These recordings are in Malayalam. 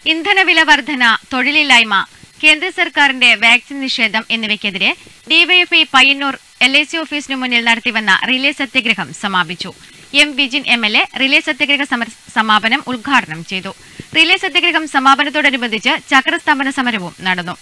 ഇന്ധനവില വർധന തൊഴിലില്ലായ്മ കേന്ദ്ര സർക്കാരിന്റെ വാക്സിൻ നിഷേധം എന്നിവയ്ക്കെതിരെ DYFI Payyanur L I C ഓഫീസിനു മുന്നിൽ നടത്തിവന്ന റിലേ സത്യഗ്രഹം സമാപിച്ചു M Vijin M L A relay സത്യഗ്രഹ സമര- സമാപനം ഉദ്ഘാടനം ചെയ്തു റിലേ സത്യഗ്രഹം സമാപനത്തോടനുബന്ധിച്ച് ചക്രസ്തംഭന സമരവും നടന്നു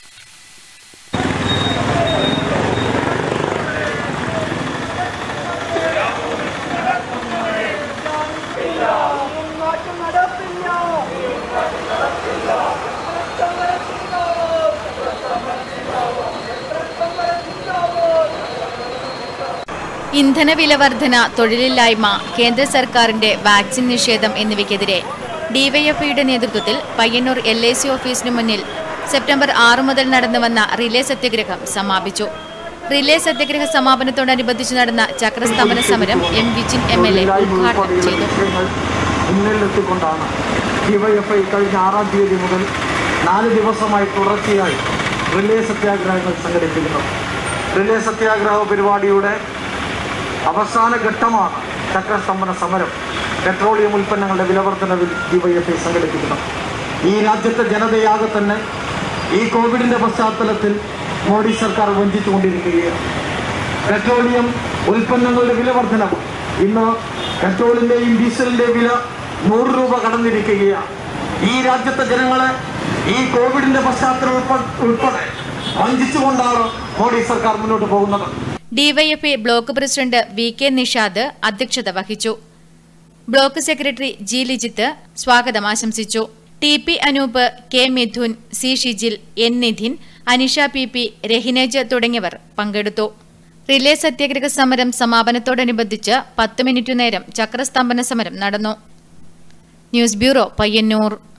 ഇന്ധനവില വർധന തൊഴിലില്ലായ്മ കേന്ദ്ര സർക്കാരിന്റെ വാക്സിൻ നിഷേധം എന്നിവയ്ക്കെതിരെ ഡിവൈഎഫ്ഐയുടെ നേതൃത്വത്തിൽ പയ്യന്നൂർ എൽ ഐ സി ഓഫീസിനു മുന്നിൽ സെപ്റ്റംബർ ആറ് മുതൽ നടന്നുവന്ന റിലേ സത്യഗ്രഹം സമാപിച്ചു റിലേ സത്യഗ്രഹ സമാപനത്തോടനുബന്ധിച്ച് നടന്ന ചക്രസ്തംഭന സമരം M Vijin M L A ഉദ്ഘാടനം ചെയ്തു വിഷയങ്ങൾ മുന്നിലെത്തിക്കൊണ്ടാണ് ഡിവൈഎഫ്ഐ കഴിഞ്ഞ ആറാം തീയതി മുതൽ നാല് ദിവസമായി തുടർച്ചയായി റിലേ സത്യാഗ്രഹങ്ങൾ സംഘടിപ്പിക്കുന്നത് റിലേ സത്യാഗ്രഹ പരിപാടിയുടെ അവസാന ഘട്ടമാണ് ചക്രസ്തംഭന സമരം പെട്രോളിയം ഉൽപ്പന്നങ്ങളുടെ വിലവർദ്ധനവിൽ ഡിവൈഎഫ്ഐ സംഘടിപ്പിക്കുന്നത് ഈ രാജ്യത്തെ ജനതയാകെ തന്നെ ഈ കോവിഡിന്റെ പശ്ചാത്തലത്തിൽ മോഡി സർക്കാർ വഞ്ചിച്ചുകൊണ്ടിരിക്കുകയാണ് പെട്രോളിയം ഉൽപ്പന്നങ്ങളുടെ വില വർധനവ് ഇന്ന് പെട്രോളിന്റെയും ഡീസലിന്റെയും വില നൂറ് രൂപ കടന്നിരിക്കുകയാണ് ഈ രാജ്യത്തെ ജനങ്ങളെ ഈ കോവിഡിന്റെ പശ്ചാത്തലം ഉൾപ്പെ- ഉൾപ്പെടെ വഞ്ചിച്ചുകൊണ്ടാണ് മോഡി സർക്കാർ മുന്നോട്ട് പോകുന്നത് DYFI block president V K Nishad അധ്യക്ഷത വഹിച്ചു ബ്ലോക്ക് സെക്രട്ടറി ജി ലിജിത്ത് സ്വാഗതം ആശംസിച്ചു T P Anoop K Mithun C Shijil N Nidhin Anisha P P Rahinej തുടങ്ങിയവർ പങ്കെടുത്തു റിലേ സത്യാഗ്രഹ സമരം സമാപനത്തോടനുബന്ധിച്ച് പത്ത് മിനിറ്റ് നേരം ചക്രസ്തംഭന സമരം നടന്നു ന്യൂസ് ബ്യൂറോ പയ്യന്നൂർ